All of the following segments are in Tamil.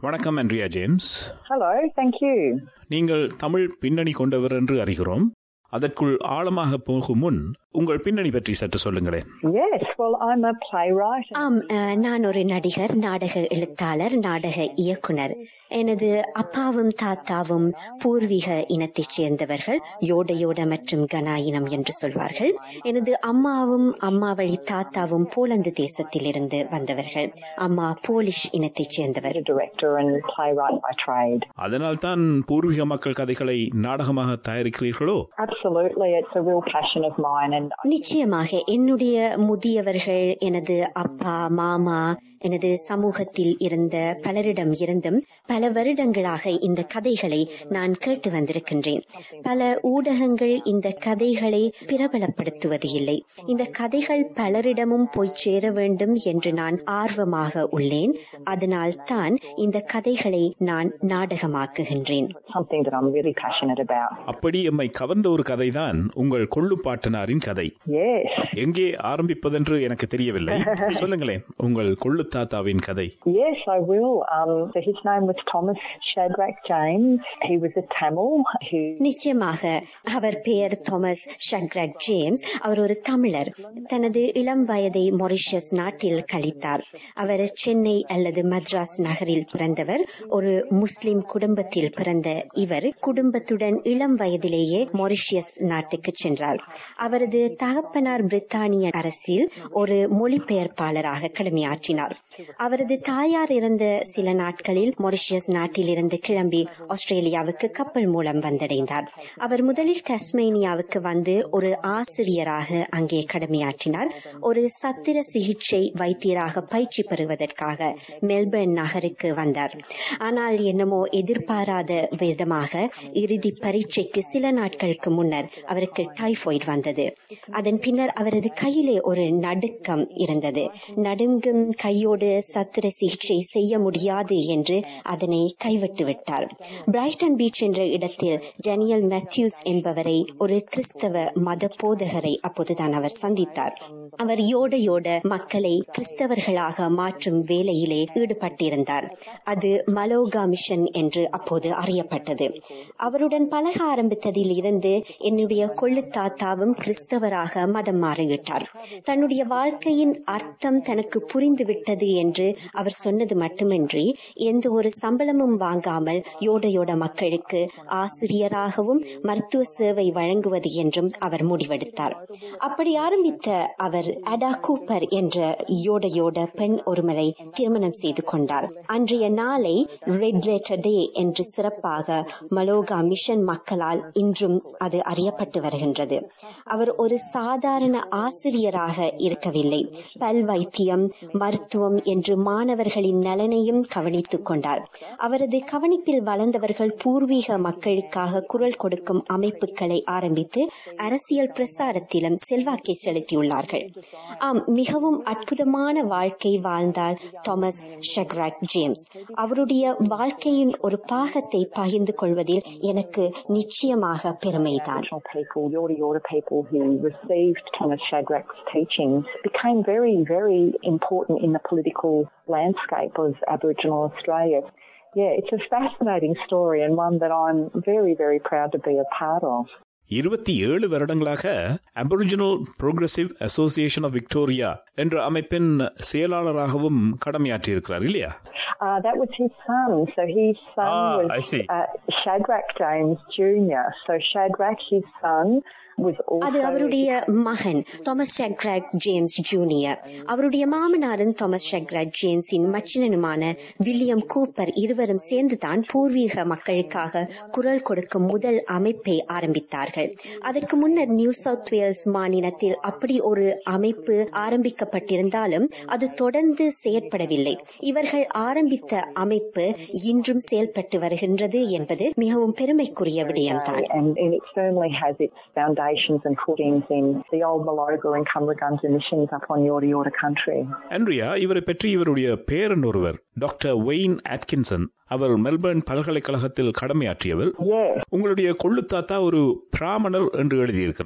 வணக்கம் Andrea James Hello, thank you. நீங்கள் தமிழ் பின்னணி கொண்டவர் என்று அறிகிறோம் அதற்குள் ஆழமாக போகும் முன் உங்கள் பின்னணி பற்றி சற்று சொல்லுங்களேன் Yes, well, I'm a playwright. ஆம் அஹ், நான் ஒரு நடிகர் நாடக எழுத்தாளர் நாடக இயக்குனர் எனது அப்பாவும் தாத்தாவும் பூர்வீக இனத்தைச் சேர்ந்தவர்கள் யோடயோட மற்றும் கனா இனம் என்று சொல்வார்கள் எனது அம்மாவும் அம்மா வழி தாத்தாவும் போலந்து தேசத்திலிருந்து வந்தவர்கள் அம்மா போலிஷ் இனத்தைச் சேர்ந்தவர் a director and playwright by trade. அதனால் தான் பூர்வீக மக்கள் கதைகளை நாடகமாக தயாரிக்கிறீர்களோ Absolutely, it's a real passion of mine, and நிச்சயமாக என்னுடைய முதியவர்கள் எனது அப்பா மாமா எனது சமூகத்தில் இருந்த பலரிடம் இருந்தும் பல வருடங்களாக இந்த கதைகளை நான் கேட்டு வந்திருக்கின்றேன் பல ஊடகங்கள் இந்த கதைகளை பிரபலப்படுத்துவது இல்லை இந்த கதைகள் பலரிடமும் போய் சேர வேண்டும் என்று நான் ஆர்வமாக உள்ளேன் அதனால் தான் இந்த கதைகளை நான் நாடகமாக்குகின்றேன் it's something that I'm really passionate about. அப்படி எம்மை கவர்ந்த ஒரு கதைதான் உங்கள் கொள்ளு பாட்டனாரின் கதை Yes, எங்கே ஆரம்பிப்பதென்று எனக்கு தெரியவில்லை சொல்லுங்களேன் உங்கள் கொள்ளு தாத்தாவின் கதை yes, I will. Um, so his name was Thomas Shadrach James. He was a Tamil who நிச்சயமாக அவர் பெயர் தாமஸ் ஷக்ரக் ஜேம்ஸ் அவர் ஒரு தமிழர் தனது இளம் வயதை மொரிஷியஸ் நாட்டில் கழித்தார் அவர் சென்னை அல்லது மദ്രാஸ் நகரில் பிறந்தவர் ஒரு முஸ்லிம் குடும்பத்தில் பிறந்த இவர் குடும்பத்துடன் இளம் வயதிலேயே மொரிஷியஸ் நாட்டுக்கு சென்றார் அவரது தகப்பனார் பிரித்தானிய அரசில் ஒரு மொழிபெயர்ப்பாளராக கடமையாற்றினார் அவரது தாயார் இறந்த சில நாட்களில் மொரிஷியஸ் நாட்டிலிருந்து கிளம்பி ஆஸ்திரேலியாவுக்கு கப்பல் மூலம் வந்தடைந்தார் அவர் முதலில் டஸ்மேனியாவுக்கு வந்து ஒரு ஆசிரியராக அங்கே கடமையாற்றினார் ஒரு சத்திர சிகிச்சை வைத்தியராக பயிற்சி பெறுவதற்காக மெல்பர்ன் நகருக்கு வந்தார் ஆனால் என்னமோ எதிர்பாராத விதமாக இறுதி பரீட்சைக்கு சில நாட்களுக்கு முன்னர் அவருக்கு டைபாய்டு வந்தது அதன் பின்னர் அவரது கையிலே ஒரு நடுக்கம் இருந்தது நடுங்கும் கையோடு சத்திர சிகிச்சை செய்ய முடியாது என்று அதனை கைவிட்டு விட்டார் பிரைட்டன் பீச் என்ற இடத்தில் டேனியல் மேத்யூஸ் என்பவரை ஒரு கிறிஸ்தவ மத போதகரை அப்போதுதான் அவர் சந்தித்தார் அவர் யோட யோட மக்களை கிறிஸ்தவர்களாக மாற்றும் வேலையிலே ஈடுபட்டிருந்தார் அது மலோகா மிஷன் என்று அப்போது அறியப்பட்டது அவருடன் பழக ஆரம்பித்ததில் இருந்து என்னுடைய கொள்ளு தாத்தாவும் கிறிஸ்தவராக மதம் மாறிவிட்டார் தன்னுடைய வாழ்க்கையின் அர்த்தம் தனக்கு புரிந்துவிட்டது என்று அவர் சொன்னது மட்டுமின்றி எந்த ஒரு சம்பளமும் வாங்காமல் யோடையோட மக்களுக்கு ஆசிரியராகவும் மருத்துவ சேவை வழங்குவது என்றும் அவர் முடிவெடுத்தார் அப்படி ஆரம்பித்த அவர் அடா கூப்பர் என்ற யோடையோட பெண் ஒருவரை திருமணம் செய்து கொண்டார் அன்றைய நாளை ரெட் லெட்டர் டே என்று சிறப்பாக மலோகா மிஷன் மக்களால் இன்றும் அது அறியப்பட்டு வருகின்றது அவர் ஒரு சாதாரண ஆசிரியராக இருக்கவில்லை பல் வைத்தியம் மருத்துவம் என்று மாணவர்களின் நலனையும் கவனித்துக் கொண்டார் அவரது கவனிப்பில் வளர்ந்தவர்கள் பூர்வீக மக்களுக்காக குரல் கொடுக்கும் அமைப்புகளை ஆரம்பித்து அரசியல் பிரசாரத்திலும் செல்வாக்கை செலுத்தியுள்ளார்கள் ஆம் மிகவும் அற்புதமான வாழ்க்கை வாழ்ந்தார் தாமஸ் ஷக்ராக் ஜேம்ஸ் அவருடைய வாழ்க்கையின் ஒரு பாகத்தை பகிர்ந்து கொள்வதில் எனக்கு நிச்சயமாக பெருமைதான் Aboriginal people, Yorta Yorta people who received Thomas Shadrach's teachings became very, very important in the political landscape of Aboriginal Australia. Yeah, it's a fascinating story and one that I'm very, very proud to be a part of. இருபத்தி ஏழு வருடங்களாக aboriginal progressive association of Victoria என்ற அமைப்பின் செயலாளராகவும் கடமையாற்றியிருக்கிறார் இல்லையா Uh, that was his son. So his son Ah, was I see. Uh, Shadrach James Jr. So Shadrach, his son, was அது also அவருடைய மகன் தாமஸ் ஷக்ராக் ஜேம்ஸ் ஜூனியர் அவருடைய மாமனாரும் தாமஸ் ஷக்ராக் ஜேம்ஸின் மச்சினனுமான வில்லியம் கூப்பர் இருவரும் சேர்ந்துதான் பூர்வீக மக்களுக்காக குரல் கொடுக்கும் முதல் அமைப்பை ஆரம்பித்தார்கள் அதற்கு முன்னர் நியூ சவுத் வேல்ஸ் மாநிலத்தில் அப்படி ஒரு அமைப்பு ஆரம்பிக்கப்பட்டிருந்தாலும் அது தொடர்ந்து செயற்படவில்லை இவர்கள் ஆரம்பித்த அமைப்பு இன்றும் செயல்பட்டு வருகின்றது என்பது மிகவும் பெருமைக்குரிய விடயம்தான் and, and it firmly has its foundations and footings in the old Maloga and Cumbergunza missions up on Yorta Yorta country. Andrea இவரை பற்றி இவருடைய பேரன் ஒருவர் டாக்டர் வெயின் அட்கின்சன் அவர் மெல்பர்ன் பல்கலைக்கழகத்தில் கடமையாற்றியவர் Yes, உங்களுடைய கொள்ளு தாத்தா ஒரு பிராமணர் என்று எழுதியிருக்கிறார்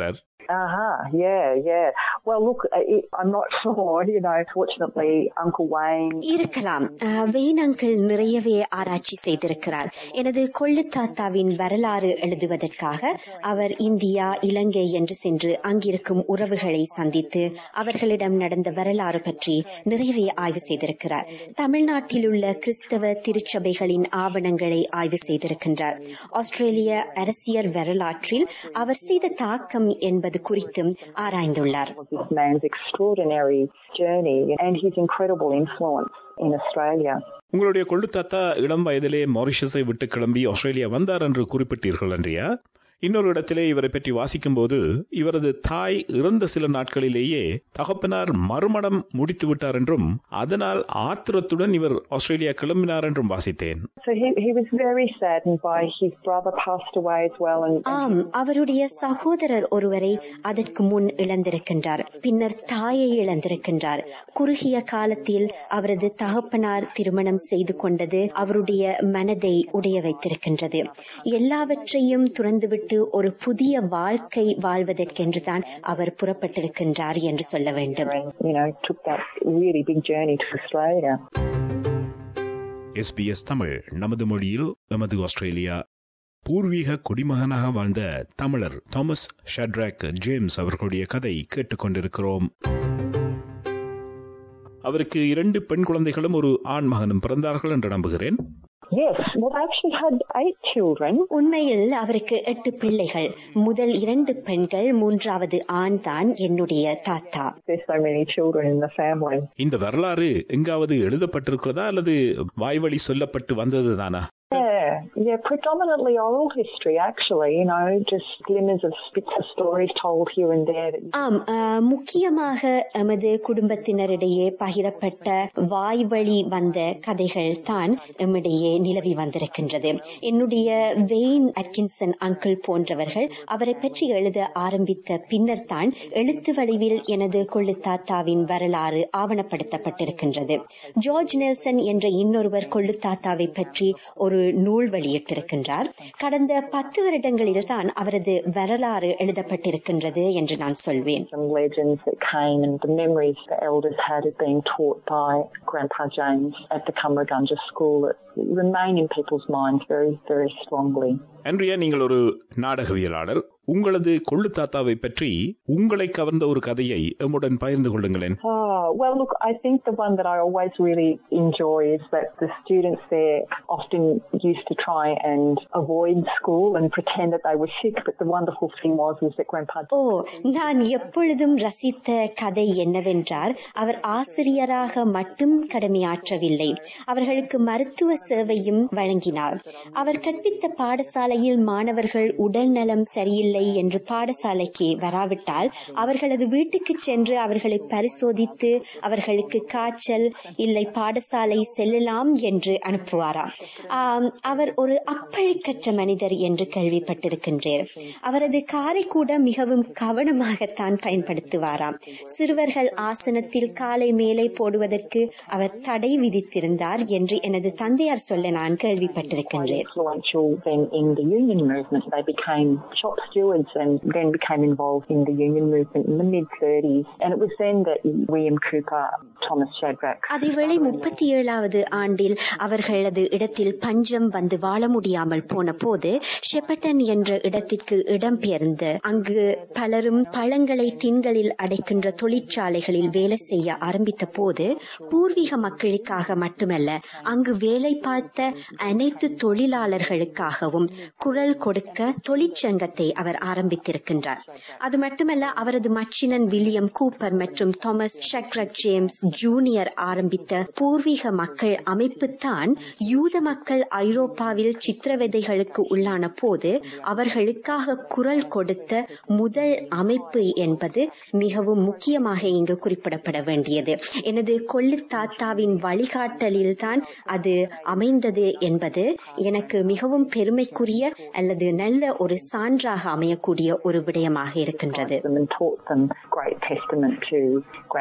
Uh huh. Yeah, yeah. Well, look, it, I'm not sure. You know, fortunately, Uncle Wayne. இருக்கலாம் அஹ், வெயின் அங்கிள் நிறையவே ஆராய்ச்சி செய்திருக்கிறார் எனது கொள்ளு தாத்தாவின் வரலாறு எழுதுவதற்காக அவர் இந்தியா இலங்கை என்று சென்று அங்கிருக்கும் உறவுகளை சந்தித்து அவர்களிடம் நடந்த வரலாறு பற்றி நிறையவே ஆய்வு செய்திருக்கிறார் தமிழ்நாட்டில் உள்ள கிறிஸ்தவ திருச்சபைகளின் ஆவணங்களை ஆய்வு செய்திருக்கின்றார் ஆஸ்திரேலிய அரசியல் வரலாற்றில் அவர் செய்த தாக்கம் என்பது குறித்தும் ஆராய்ந்துள்ளார் of this man's extraordinary journey and his incredible influence in Australia. உங்களுடைய கொள்ளு தாத்தா இளம் வயதிலே மாரிஷஸை விட்டு கிளம்பி ஆஸ்திரேலியா வந்தார் என்று குறிப்பிட்டீர்கள் அன்றியா இன்னொரு இடத்திலே இவரை பற்றி வாசிக்கும்போது இவரது தாய் இறந்த சில நாட்களிலேயே தகப்பனார் மறுமணம் முடித்து விட்டார் என்றும் அதனால் ஆத்திரத்துடன் இவர் ஆஸ்திரேலியா கிளம்பினார் என்றும் வாசித்தேன் So he, he was very saddened by his brother passed away as well. And, and ஆம் அவருடைய சகோதரர் ஒருவரை அதற்கு முன் இழந்திருக்கின்றார் பின்னர் தாயை இழந்திருக்கின்றார் குறுகிய காலத்தில் அவரது தகப்பனார் திருமணம் செய்து கொண்டது அவருடைய மனதை உடைய வைத்திருக்கின்றது எல்லாவற்றையும் துறந்துவிட்டு ஒரு புதிய வாழ்க்கை வாழ்வதற்கென்றுதான் அவர் புறப்பட்டிருக்கின்றார் என்று சொல்ல வேண்டும் and, you know, took that really big journey to Australia. SBS Tamil நமது மொழியில் நமது ஆஸ்திரேலியா பூர்வீக குடிமகனாக வாழ்ந்த தமிழர் தாமஸ் ஷட்ராக் ஜேம்ஸ் அவர்களுடைய கதை கேட்டுக்கொண்டிருக்கிறோம் அவருக்கு இரண்டு பெண் குழந்தைகளும் ஒரு ஆண் மகனும் பிறந்தார்கள் என்று நம்புகிறேன் Yes, well, they actually had eight children. உண்மையில் அவருக்கு எட்டு பிள்ளைகள் முதல் இரண்டு பெண்கள் மூன்றாவது ஆண் தான் என்னுடைய தாத்தா There's so many children in the family. இந்த வரலாறு எங்காவது எழுதப்பட்டிருக்கிறதா அல்லது வாய்வழி சொல்லப்பட்டு வந்தது தானா Yeah, yeah, predominantly oral history, actually, you know, just glimmers of bits of stories told here and there. That you ஆம் அஹ், முக்கியமாக எமது குடும்பத்தினரிடையே பகிரப்பட்ட வாய்வழி வந்த கதைகள் தான் எம்மிடையே நிலவி வந்திருக்கின்றது என்னுடைய வெயின் அட்கின்சன் அங்கிள் போன்றவர்கள் அவரை பற்றி எழுத ஆரம்பித்த பின்னர் தான் எழுத்து வடிவில் எனது கொள்ளு தாத்தாவின் வரலாறு ஆவணப்படுத்தப்பட்டிருக்கின்றது ஜார்ஜ் நெல்சன் என்ற இன்னொருவர் கொள்ளு தாத்தாவை பற்றி ஒரு நூல் வெளியிட்டிருக்கின்றார் கடந்த பத்து வருடங்களில் தான் அவரது வரலாறு எழுதப்பட்டிருக்கின்றது என்று நான் சொல்வேன் some legends that came and the memories the elders had of being taught by Grandpa James at the Cumragunja School that remain in people's minds very, very strongly. அன்றியா நீங்கள் ஒரு நாடகவியலாளர் உங்களது கொள்ளு தாத்தாவை பற்றி உங்களை கவர்ந்த ஒரு கதையை எம்முடன் பகிர்ந்து கொள்ளுங்களேன் Oh, well, look, I think the one that I always really enjoy is that the students there often used to try and avoid school and pretend that they were sick, but the wonderful thing was was that Grandpa ஓ நான் எப்பொழுதும் ரசித்த கதை என்னவென்றால் அவர் ஆசிரியராக மட்டும் கடமையாற்றவில்லை அவர்களுக்கு மருத்துவ சேவையும் வழங்கினார் அவர் கற்பித்த பாடசாலையில் மாணவர்கள் உடல் நலம் சரியில்லை என்று பாடசாலைக்கு வராவிட்டால் அவர்களது வீட்டுக்கு சென்று அவர்களை பரிசோதித்து அவர்களுக்கு காய்ச்சல் இல்லை பாடசாலை செல்லலாம் என்று அனுப்புவாராம் ஆம், அவர் ஒரு அப்பழிக்கற்ற மனிதர் என்று கேள்விப்பட்டிருக்கின்றேன் அவரது காரை கூட மிகவும் கவனமாகத்தான் பயன்படுத்துவாராம் சிறுவர்கள் ஆசனத்தில் காலை மேலே போடுவதற்கு அவர் தடை விதித்திருந்தார் என்று எனது தந்தையார் சொல்ல நான் கேள்விப்பட்டிருக்கின்றேன் influential then in the union movement. They became shop stewards and then became involved in the union movement in the mid 30s. And it was then that William Cooper, Thomas Shadrach, அதேவேளை முப்பத்தி ஏழாவது ஆண்டில் அவர்களது இடத்தில் பஞ்சம் வந்து வாழ முடியாமல் போன போது ஷெப்பட்டன் என்ற இடத்திற்கு இடம்பெயர்ந்து அங்கு பலரும் பழங்களை டின்களில் அடைக்கின்ற தொழிற்சாலைகளில் வேலை செய்ய ஆரம்பித்த போது பூர்வீக மக்களுக்காக மட்டுமல்ல அங்கு வேலை பார்த்த அனைத்து தொழிலாளர்களுக்காகவும் குரல் கொடுக்க தொழிற்சங்கத்தை அவர் ஆரம்பித்திருக்கின்றார் அது மட்டுமல்ல அவரது மச்சினன் வில்லியம் கூப்பர் மற்றும் தாமஸ் ஷக்ரக் ஜேம்ஸ் ஜூனியர் ஆரம்பித்த பூர்வீக மக்கள் அமைப்புத்தான் யூத மக்கள் ஐரோப்பாவில் சித்திரவதைகளுக்கு உள்ளான போது அவர்களுக்காக குரல் கொடுத்த முதல் அமைப்பு என்பது மிகவும் முக்கியமாக இங்கு குறிப்பிடப்பட வேண்டியது எனது கொள்ளு தாத்தாவின் வழிகாட்டலில் தான் அது அமைந்தது என்பது எனக்கு மிகவும் பெருமைக்குரிய அல்லது நல்ல ஒரு சான்றாக அமையக்கூடிய ஒரு விடயமாக இருக்கின்றது them and taught them great testament to Grandpa James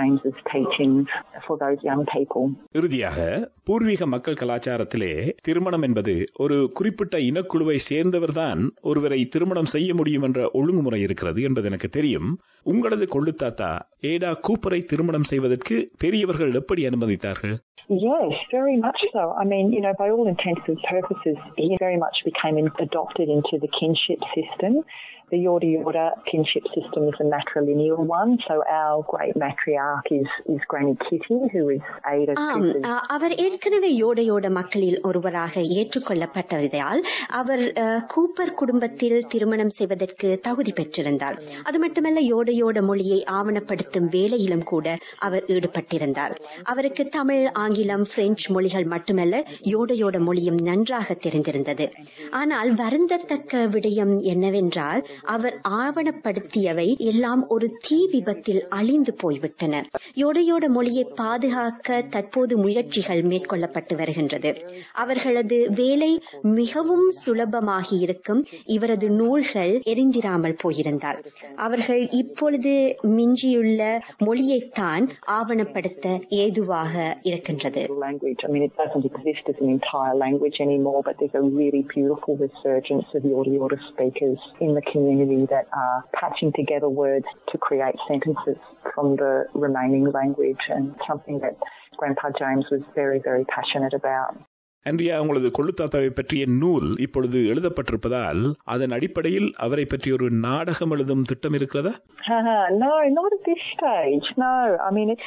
James's teachings for those young people. இறுதியாக பூர்வீக மக்கள் கலாச்சாரத்திலே திருமணம் என்பது ஒரு குறிப்பிட்ட இனக்குழுவை சேர்ந்தவர்தான் ஒருவரை திருமணம் செய்ய முடியும் என்ற ஒழுங்குமுறை இருக்கிறது என்பது எனக்கு தெரியும் உங்களது கொள்ளுத்தாத்தா ஏடா கூப்பரை திருமணம் செய்வதற்கு பெரியவர்கள் எப்படி அனுமதித்தார்கள் Yes, very much so. I mean, you know, by all intents and purposes, he very much became adopted into the kinship system. The Yorta Yorta kinship system is a matrilineal one, so our great matriarch is, is Granny Kitty, who is Ada ஆம் Cooper's அ, அவர் ஏற்கனவே யோடையோட மக்களில் ஒருவராக ஏற்றுக்கொள்ளப்பட்டதால் அவர் அ, கூப்பர் குடும்பத்தில் திருமணம் செய்வதற்கு தகுதி பெற்றிருந்தார் அது மட்டுமல்ல யோடையோட மொழியை ஆவணப்படுத்தும் வேலையிலும் கூட அவர் ஈடுபட்டிருந்தார் அவருக்கு தமிழ் ஆங்கிலம் பிரெஞ்சு மொழிகள் மட்டுமல்ல யோடையோட மொழியும் நன்றாக தெரிந்திருந்தது ஆனால் வருந்தத்தக்க விடயம் என்னவென்றால் அவர் ஆவணப்படுத்தியவை எல்லாம் ஒரு தீ விபத்தில் அழிந்து போய்விட்டன யோடையோட மொழியை பாதுகாக்க தற்போது முயற்சிகள் மேற்கொள்ளப்பட்டு வருகின்றது அவர்களது வேலை மிகவும் சுலபமாகி இருக்கும் இவரது நூல்கள் எரிந்திராமல் போயிருந்தால் அவர்கள் இப்பொழுது மிஞ்சியுள்ள மொழியைத்தான் ஆவணப்படுத்த ஏதுவாக இருக்கின்றது language. I mean, it doesn't exist as an entire language anymore, but there's a really beautiful resurgence of Yorta Yorta speakers in the community that are patching together words to create sentences from the remaining language and something that Grandpa James was very, very passionate about. அன்றியா உங்களது கொள்ளுத்தாத்தாவை பற்றிய நூல் இப்பொழுது எழுதப்பட்டிருப்பதால் அதன் அடிப்படையில் அவரை பற்றி ஒரு நாடகம் எழுதும் திட்டம் இருக்கிறதா no, not at this stage. No, I mean, it's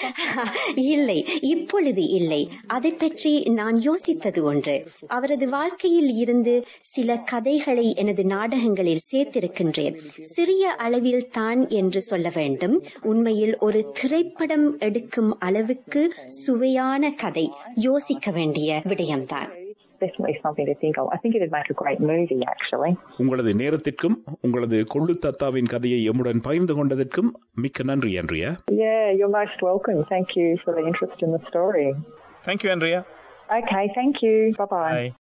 இல்லை இப்பொழுது இல்லை அதை பற்றி நான் யோசித்தது ஒன்று அவரது வாழ்க்கையில் இருந்து சில கதைகளை எனது நாடகங்களில் சேர்த்திருக்கின்றேன் சிறிய அளவில் தான் என்று சொல்ல வேண்டும் உண்மையில் ஒரு திரைப்படம் எடுக்கும் அளவுக்கு சுவையான கதை யோசிக்க வேண்டிய விடயம்தான் definitely something to think of. I think it'd make a great movie, actually. உங்களது நேரத்திற்கும் உங்களது கொள்ளுத்தாத்தாவின் கதையை எம்முடன் பகிர்ந்து கொண்டதற்கும் மிக்க நன்றி Andrea Yeah, you're most welcome. Thank you for the interest in the story. Thank you Andrea Okay, thank you. Bye-bye.